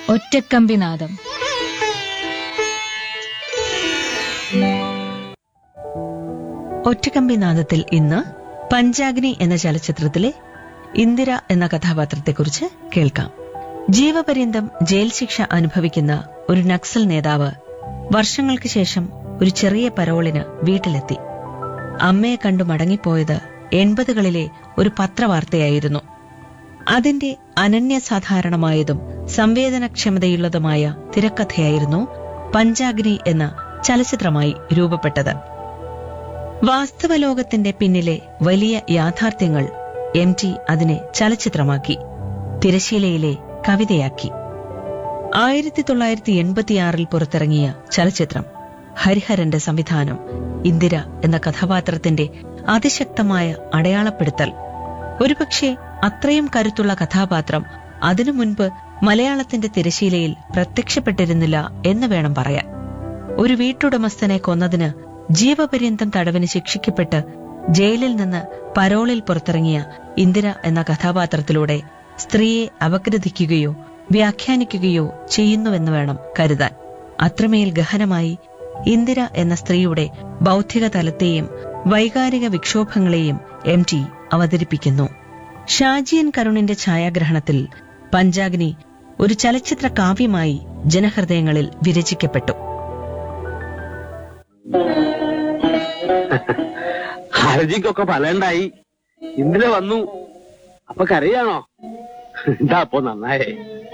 ഒറ്റക്കമ്പിനാദം ഒറ്റക്കമ്പി നാദത്തിൽ ഇന്ന് പഞ്ചാഗ്നി എന്ന ചലച്ചിത്രത്തിലെ ഇന്ദിര എന്ന കഥാപാത്രത്തെക്കുറിച്ച് കേൾക്കാം ജീവപര്യന്തം ജയിൽ ശിക്ഷ അനുഭവിക്കുന്ന ഒരു നക്സൽ നേതാവ് വർഷങ്ങൾക്ക് ശേഷം ഒരു ചെറിയ പരോളിന് വീട്ടിലെത്തി അമ്മയെ കണ്ടു മടങ്ങിപ്പോയത് എൺപതുകളിലെ ഒരു പത്രവാർത്തയായിരുന്നു അതിന്റെ അനന്യസാധാരണമായതും സംവേദനക്ഷമതയുള്ളതുമായ തിരക്കഥയായിരുന്നു പഞ്ചാഗ്നി എന്ന ചലച്ചിത്രമായി രൂപപ്പെട്ടത് വാസ്തവ ലോകത്തിന്റെ പിന്നിലെ വലിയ യാഥാർത്ഥ്യങ്ങൾ എം ടി അതിനെ ചലച്ചിത്രമാക്കി തിരശീലയിലെ കവിതയാക്കി ആയിരത്തി തൊള്ളായിരത്തി എൺപത്തിയാറിൽ പുറത്തിറങ്ങിയ ചലച്ചിത്രം ഹരിഹരന്റെ സംവിധാനം ഇന്ദിര എന്ന കഥാപാത്രത്തിന്റെ അതിശക്തമായ അടയാളപ്പെടുത്തൽ ഒരുപക്ഷെ അത്രയും കരുത്തുള്ള കഥാപാത്രം അതിനു മുൻപ് മലയാളത്തിന്റെ തിരശീലയിൽ പ്രത്യക്ഷപ്പെട്ടിരുന്നില്ല എന്ന് വേണം പറയാൻ ഒരു വീട്ടുടമസ്ഥനെ കൊന്നതിന് ജീവപര്യന്തം തടവിന് ശിക്ഷിക്കപ്പെട്ട് ജയിലിൽ നിന്ന് പരോളിൽ പുറത്തിറങ്ങിയ ഇന്ദിര എന്ന കഥാപാത്രത്തിലൂടെ സ്ത്രീയെ അപഗ്രഥിക്കുകയോ വ്യാഖ്യാനിക്കുകയോ ചെയ്യുന്നുവെന്ന് വേണം കരുതാൻ അത്രമേൽ ഗഹനമായി ഇന്ദിര എന്ന സ്ത്രീയുടെ ബൗദ്ധിക തലത്തെയും വൈകാരിക വിക്ഷോഭങ്ങളെയും എം ടി അവതരിപ്പിക്കുന്നു ഷാജിയൻ കരുണിന്റെ ഛായാഗ്രഹണത്തിൽ പഞ്ചാഗ്നി ഒരു ചലച്ചിത്ര കാവ്യമായി ജനഹൃദയങ്ങളിൽ വിരചിക്കപ്പെട്ടു ഹർജിക്കൊക്കെ ഫലണ്ടായി ഇന്നലെ വന്നു അപ്പൊ കരയാണോ എന്താ അപ്പൊ നന്നായേ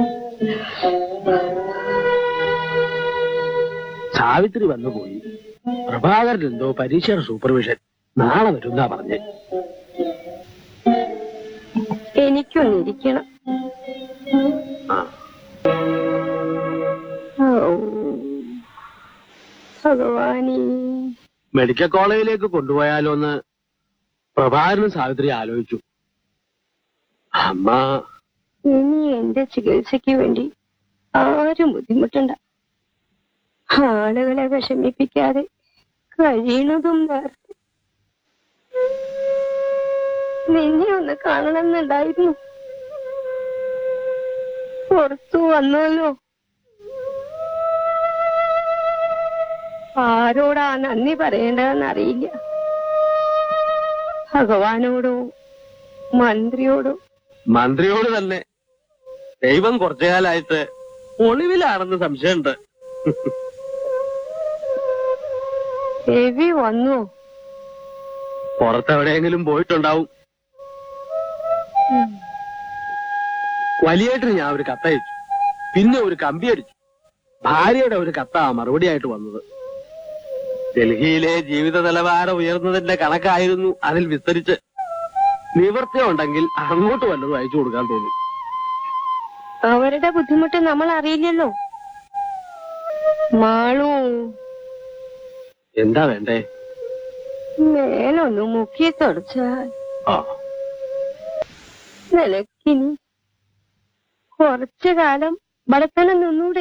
സാവിത്രി വന്നു പോയി പ്രഭാകരൻ എന്തോ പരീക്ഷയുടെ സൂപ്പർവിഷൻ നാളെ വരുന്നാ പറഞ്ഞേ എനിക്കൊന്നിരിക്കണം ആ ഔ. ഭഗവാനേ മെഡിക്കൽ കോളേജിലേക്ക് കൊണ്ടുപോയാലോ എന്ന് പ്രഭാകരനും സാവിത്രി ആലോചിച്ചു അമ്മ ഇനി എന്റെ ചികിത്സയ്ക്ക് വേണ്ടി ആരും ബുദ്ധിമുട്ടണ്ട ആളുകളെ വിഷമിപ്പിക്കാതെ കഴിയണതും നേർത്ത് നിന്നെ ഒന്ന് കാണണമെന്നുണ്ടായിരുന്നു പുറത്തു വന്നല്ലോ ആരോടാ നന്ദി പറയേണ്ടതെന്നറിയില്ല ഭഗവാനോടോ മന്ത്രിയോടോ മന്ത്രിയോട് തന്നെ ദൈവം കുറച്ചു കാലമായിട്ട് ഒളിവിലാണെന്ന് സംശയമുണ്ട് രവി വന്നു പുറത്തെവിടെയെങ്കിലും പോയിട്ടുണ്ടാവും വലിയേട്ടിന് ഞാൻ ഒരു കത്തയച്ചു പിന്നെ ഒരു കമ്പി അടിച്ചു ഭാര്യയുടെ ഒരു കത്താ മറുപടിയായിട്ട് വന്നത് ഡൽഹിയിലെ ജീവിത നിലവാരം ഉയർന്നതിന്റെ കണക്കായിരുന്നു അതിൽ വിസ്തരിച്ച് നിവൃത്തിയുണ്ടെങ്കിൽ അങ്ങോട്ട് വല്ലതും അയച്ചു കൊടുക്കാൻ തോന്നി അവരുടെ ബുദ്ധിമുട്ട് നമ്മൾ അറിയില്ലല്ലോ മാളു എന്താ വേണ്ടേ മേലൊന്ന് മുക്കി തുടച്ചാൽ ആ നിനക്കിനി കുറച്ചു കാലം ഇവിടെ തന്നെ നിന്നൂടെ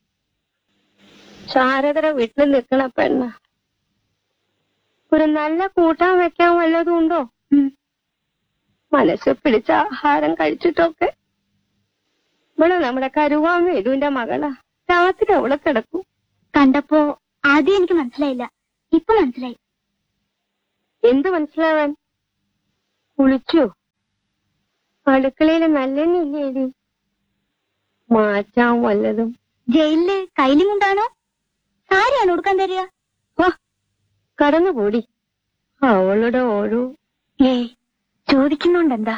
ശാരദര വീട്ടിൽ നിൽക്കണ പെണ്ണ ഒരു നല്ല കൂട്ടാൻ വെക്കാൻ വല്ലതും ഉണ്ടോ മനസ്സ് പിടിച്ച ആഹാരം കഴിച്ചിട്ടൊക്കെ ഇവിടെ നമ്മുടെ കരുവാൻ വേലുവിന്റെ മകളാ രാത്രി അവളെ കിടക്കും കണ്ടപ്പോ ആദ്യം എനിക്ക് മനസ്സിലായില്ല ഇപ്പൊ മനസ്സിലായി എന്ത് മനസ്സിലാവാൻ കുളിച്ചോ അടുക്കളയിൽ നല്ലെണ്ണില്ലേടി മാറ്റാൻ വല്ലതും ജയിലില് കൈലി കൊണ്ടാണോ സാരിയാണ് കൊടുക്കാൻ തരിക വാ കടന്നുകൂടി അവളുടെ ഓരോ ഏയ് ചോദിക്കുന്നോണ്ടെന്താ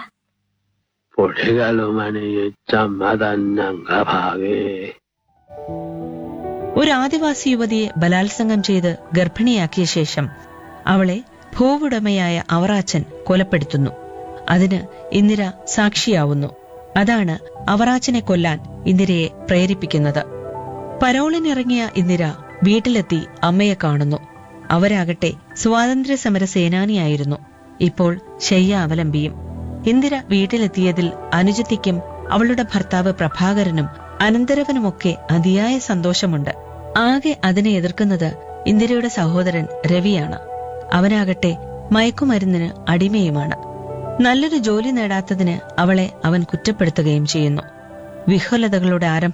പൊടികളുമണിയിച്ചമ്മതന്നംഗഭാഗേ ഒരു ആദിവാസി യുവതിയെ ബലാത്സംഗം ചെയ്ത് ഗർഭിണിയാക്കിയ ശേഷം അവളെ ഭൂവുടമയായ അവറാച്ചൻ കൊലപ്പെടുത്തുന്നു അതിന് ഇന്ദിര സാക്ഷിയാവുന്നു അതാണ് അവറാച്ചനെ കൊല്ലാൻ ഇന്ദിരയെ പ്രേരിപ്പിക്കുന്നത് പരോളിനിറങ്ങിയ ഇന്ദിര വീട്ടിലെത്തി അമ്മയെ കാണുന്നു അവരാകട്ടെ സ്വാതന്ത്ര്യ സമര സേനാനിയായിരുന്നു ഇപ്പോൾ ശയ്യ അവലംബിയും ഇന്ദിര വീട്ടിലെത്തിയതിൽ അനുജത്തിക്കും അവളുടെ ഭർത്താവ് പ്രഭാകരനും അനന്തരവനുമൊക്കെ അതിയായ സന്തോഷമുണ്ട് ആകെ അതിനെ എതിർക്കുന്നത് ഇന്ദിരയുടെ സഹോദരൻ രവിയാണ് അവനാകട്ടെ മയക്കുമരുന്നിന് അടിമയുമാണ് നല്ലൊരു ജോലി നേടാത്തതിന് അവളെ അവൻ കുറ്റപ്പെടുത്തുകയും ചെയ്യുന്നു വിഹ്വലതകളുടെ ആരംഭം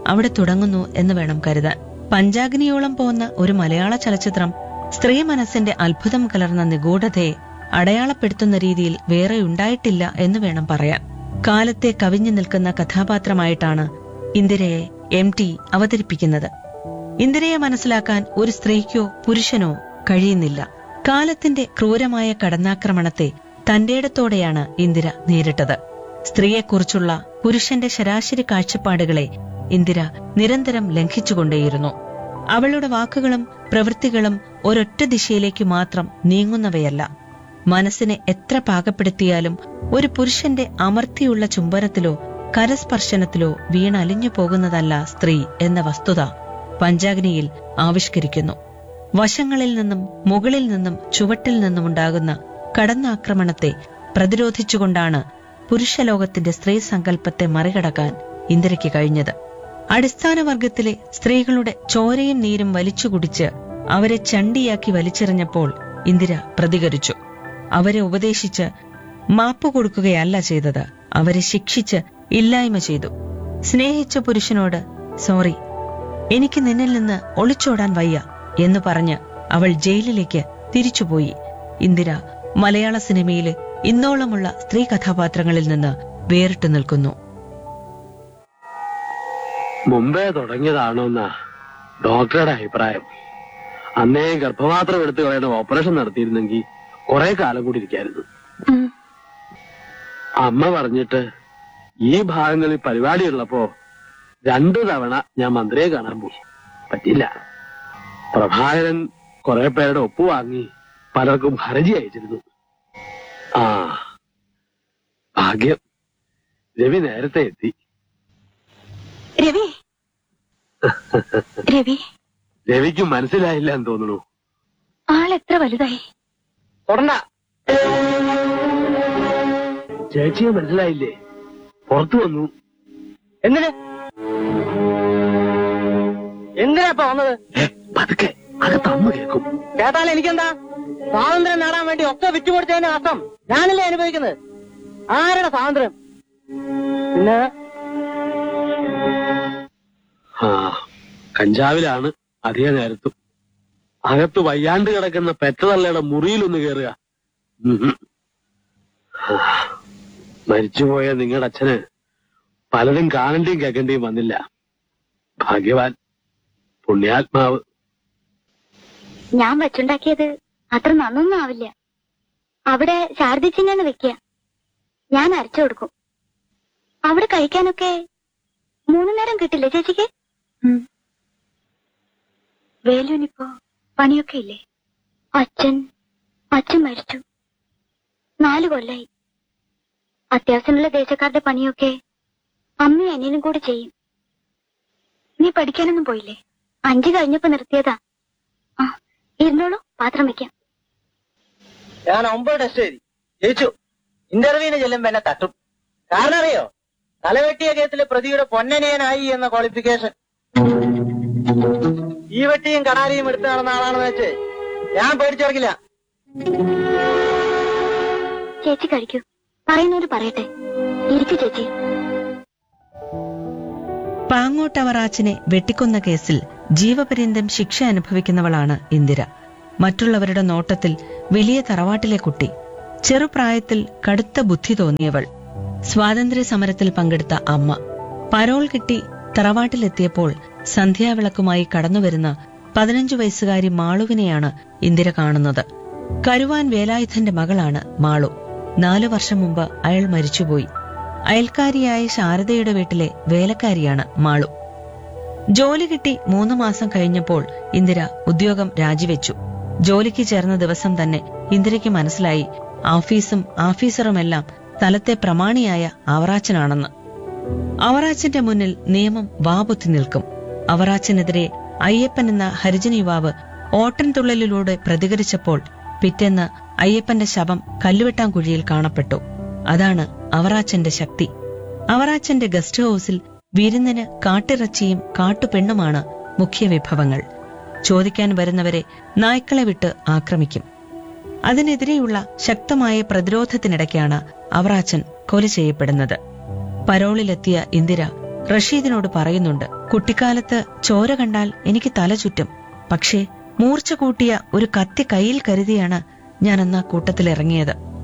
അവിടെ തുടങ്ങുന്നു എന്ന് വേണം കരുതാൻ പഞ്ചാഗ്നിയോളം പോകുന്ന ഒരു മലയാള ചലച്ചിത്രം സ്ത്രീ മനസ്സിന്റെ അത്ഭുതം കലർന്ന നിഗൂഢതയെ അടയാളപ്പെടുത്തുന്ന രീതിയിൽ വേറെ ഉണ്ടായിട്ടില്ല എന്ന് വേണം പറയാൻ കാലത്തെ കവിഞ്ഞു നിൽക്കുന്ന കഥാപാത്രമായിട്ടാണ് ഇന്ദിരയെ എം ടി അവതരിപ്പിക്കുന്നത് ഇന്ദിരയെ മനസ്സിലാക്കാൻ ഒരു സ്ത്രീക്കോ പുരുഷനോ കഴിയുന്നില്ല കാലത്തിന്റെ ക്രൂരമായ കടന്നാക്രമണത്തെ തന്റേടത്തോടെയാണ് ഇന്ദിര നേരിട്ടത് സ്ത്രീയെക്കുറിച്ചുള്ള പുരുഷന്റെ ശരാശരി കാഴ്ചപ്പാടുകളെ ഇന്ദിര നിരന്തരം ലംഘിച്ചുകൊണ്ടേയിരുന്നു അവളുടെ വാക്കുകളും പ്രവൃത്തികളും ഒരൊറ്റ ദിശയിലേക്ക് മാത്രം നീങ്ങുന്നവയല്ല മനസ്സിനെ എത്ര പാകപ്പെടുത്തിയാലും ഒരു പുരുഷന്റെ അമർത്തിയുള്ള ചുംബനത്തിലോ കരസ്പർശനത്തിലോ വീണലിഞ്ഞു പോകുന്നതല്ല സ്ത്രീ എന്ന വസ്തുത പഞ്ചാഗ്നിയിൽ ആവിഷ്കരിക്കുന്നു വശങ്ങളിൽ നിന്നും മുകളിൽ നിന്നും ചുവട്ടിൽ നിന്നുമുണ്ടാകുന്ന കടന്നാക്രമണത്തെ പ്രതിരോധിച്ചുകൊണ്ടാണ് പുരുഷലോകത്തിന്റെ സ്ത്രീ സങ്കല്പത്തെ മറികടക്കാൻ ഇന്ദിരയ്ക്ക് കഴിഞ്ഞത് അടിസ്ഥാന വർഗത്തിലെ സ്ത്രീകളുടെ ചോരയും നീരും വലിച്ചു കുടിച്ച് അവരെ ചണ്ടിയാക്കി വലിച്ചെറിഞ്ഞപ്പോൾ ഇന്ദിര പ്രതികരിച്ചു അവരെ ഉപദേശിച്ച് മാപ്പ് കൊടുക്കുകയല്ല ചെയ്തത് അവരെ ശിക്ഷിച്ച് ഇല്ലായ്മ ചെയ്തു സ്നേഹിച്ച പുരുഷനോട് സോറി എനിക്ക് നിന്നിൽ നിന്ന് ഒളിച്ചോടാൻ വയ്യ എന്ന് പറഞ്ഞ് അവൾ ജയിലിലേക്ക് തിരിച്ചുപോയി ഇന്ദിര മലയാള സിനിമയിലെ ഇന്നോളമുള്ള സ്ത്രീ കഥാപാത്രങ്ങളിൽ നിന്ന് വേറിട്ടു നിൽക്കുന്നു മുമ്പേ തുടങ്ങിയതാണോന്നാ ഡോക്ടറുടെ അഭിപ്രായം അന്നേ ഗർഭപാത്രം എടുത്തു കളയുന്ന ഓപ്പറേഷൻ നടത്തിയിരുന്നെങ്കിൽ കുറെ കാലം കൂടി ഇരിക്കായിരുന്നു ഉം. അമ്മ പറഞ്ഞിട്ട് ഈ ഭാഗങ്ങളിൽ പരിപാടിയുള്ളപ്പോ രണ്ടു തവണ ഞാൻ മന്ത്രിയെ കാണാൻ പോയി പറ്റില്ല പ്രഭാകരൻ കുറെ പേരുടെ ഒപ്പ് വാങ്ങി പലർക്കും ഹർജി അയച്ചിരുന്നു ആ ഭാഗ്യം രവി നേരത്തെ എത്തി രവി രവി രവിക്ക് മനസ്സിലായില്ല എന്ന് തോന്നുന്നു ആളെത്ര വലുതായി തൊടണ്ട ചേച്ചിയെ മനസ്സിലായില്ലേ പുറത്തു വന്നു എന്തിന് എന്തിനാ ഇപ്പൊ വന്നത് ഏ, പതുക്കെ അകത്ത് അമ്മ കേൾക്കും കേട്ടാൽ എനിക്കെന്താ സ്വാതന്ത്ര്യം നേടാൻ വേണ്ടി ഒക്കെ വിറ്റുകൊടുത്തതിന്റെ നഷ്ടം ഞാനല്ലേ അനുഭവിക്കുന്നത് ആരുടെ സ്വാതന്ത്ര്യം പിന്നെ ആ കഞ്ചാവിലാണ് അധിക നേരത്തും അകത്ത് വയ്യാണ്ട് കിടക്കുന്ന പെറ്റതള്ളയുടെ മുറിയിലൊന്ന് കയറുക ഉം ഹും. ആ, മരിച്ചുപോയ നിങ്ങളുടെ അച്ഛന് പലതും കാണേണ്ടിയും കേൾക്കേണ്ടിയും വന്നില്ല ഭാഗ്യവാൻ പുണ്യാത്മാവ് ഞാൻ വെച്ചുണ്ടാക്കിയത് അത്ര നന്നൊന്നും ആവില്ല അവിടെ ശാരദിച്ചിന്നാണ് വെക്കുക ഞാൻ അരച്ചു കൊടുക്കും അവിടെ കഴിക്കാനൊക്കെ മൂന്നു നേരം കിട്ടില്ലേ ചേച്ചിക്ക് ഉം. വേലുവിനിപ്പോ പണിയൊക്കെ ഇല്ലേ അച്ഛൻ അച്ഛൻ മരിച്ചു നാലു കൊല്ലായി അത്യാവശ്യമുള്ള ദേശക്കാരുടെ പണിയൊക്കെ അമ്മയും അനിയനും കൂടെ ചെയ്യും നീ പഠിക്കാനൊന്നും പോയില്ലേ അഞ്ചു കഴിഞ്ഞപ്പോ നിർത്തിയതാ ആ ഇരുന്നോളൂ പാത്രം വെക്കാം ഞാൻ ഒമ്പത് ടെസ്റ്റ് എഴുതി ജയിച്ചു ഇന്റർവ്യൂവിന് ചെല്ലുമ്പോ എന്നെ തട്ടും കാരണം അറിയോ തലവെട്ടിയ കേസിലെ പ്രതിയുടെ പൊന്നനിയനായി എന്ന ക്വാളിഫിക്കേഷൻ ഈ വെട്ടിയും കടാരിയും എടുത്തു നടന്ന ആളാണെന്ന് വെച്ച് ഞാൻ പേടിച്ചിറങ്ങില്ല ചേച്ചി കഴിക്കൂ പറയുന്നവര് പറയട്ടെ ഇരിക്കു ചേച്ചി പാങ്ങോട്ടവറാച്ചിനെ വെട്ടിക്കൊന്ന കേസിൽ ജീവപര്യന്തം ശിക്ഷ അനുഭവിക്കുന്നവളാണ് ഇന്ദിര മറ്റുള്ളവരുടെ നോട്ടത്തിൽ വലിയ തറവാട്ടിലെ കുട്ടി ചെറുപ്രായത്തിൽ കടുത്ത ബുദ്ധി തോന്നിയവൾ സ്വാതന്ത്ര്യ സമരത്തിൽ പങ്കെടുത്ത അമ്മ പരോൾ കിട്ടി തറവാട്ടിലെത്തിയപ്പോൾ സന്ധ്യാവിളക്കുമായി കടന്നുവരുന്ന പതിനഞ്ചു വയസ്സുകാരി മാളുവിനെയാണ് ഇന്ദിര കാണുന്നത് കരുവാൻ വേലായുധന്റെ മകളാണ് മാളു നാലു വർഷം മുമ്പ് അയാൾ മരിച്ചുപോയി അയൽക്കാരിയായ ശാരദയുടെ വീട്ടിലെ വേലക്കാരിയാണ് മാളു ജോലി കിട്ടി മൂന്ന് മാസം കഴിഞ്ഞപ്പോൾ ഇന്ദിര ഉദ്യോഗം രാജിവെച്ചു ജോലിക്ക് ചേർന്ന ദിവസം തന്നെ ഇന്ദിരയ്ക്ക് മനസ്സിലായി ആഫീസും ആഫീസറുമെല്ലാം സ്ഥലത്തെ പ്രമാണിയായ അവറാച്ചനാണെന്ന് അവറാച്ചന്റെ മുന്നിൽ നിയമം വാപൊത്തി നിൽക്കും അവറാച്ചനെതിരെ അയ്യപ്പൻ എന്ന ഹരിജന യുവാവ് ഓട്ടൻതുള്ളലിലൂടെ പ്രതികരിച്ചപ്പോൾ പിറ്റേന്ന് അയ്യപ്പന്റെ ശവം കല്ലുവെട്ടാൻകുഴിയിൽ കാണപ്പെട്ടു അതാണ് അവറാച്ചന്റെ ശക്തി അവറാച്ചന്റെ ഗസ്റ്റ് ഹൌസിൽ വിരുന്നിന് കാട്ടിറച്ചിയും കാട്ടുപെണ്ണുമാണ് മുഖ്യ വിഭവങ്ങൾ ചോദിക്കാൻ വരുന്നവരെ നായ്ക്കളെ വിട്ട് ആക്രമിക്കും അതിനെതിരെയുള്ള ശക്തമായ പ്രതിരോധത്തിനിടയ്ക്കാണ് അവറാച്ചൻ കൊല ചെയ്യപ്പെടുന്നത് പരോളിലെത്തിയ ഇന്ദിര റഷീദിനോട് പറയുന്നുണ്ട് കുട്ടിക്കാലത്ത് ചോര കണ്ടാൽ എനിക്ക് തല ചുറ്റും പക്ഷേ മൂർച്ച കൂട്ടിയ ഒരു കത്തി കയ്യിൽ കരുതിയാണ് ഞാൻ അന്ന് ആ കൂട്ടത്തിൽ ഇറങ്ങിയത്